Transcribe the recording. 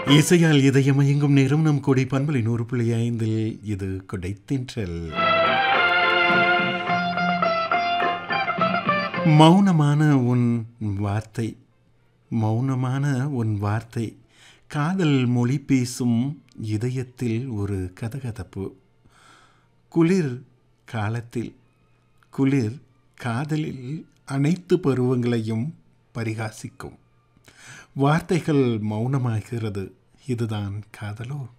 இசையால் இதயமயங்கும் நேரம் நம் கொடை பண்பலை நூறு புள்ளி ஐந்தில் இது கொடைத்தின்றல் மௌனமான உன் வார்த்தை மௌனமான உன் வார்த்தை காதல் மொழி பேசும் இதயத்தில் ஒரு கதகதப்பு குளிர் காலத்தில் குளிர் காதலில் அனைத்து பருவங்களையும் பரிகாசிக்கும் வார்த்தைகள் மௌனமாகிறது இதுதான் காதலோ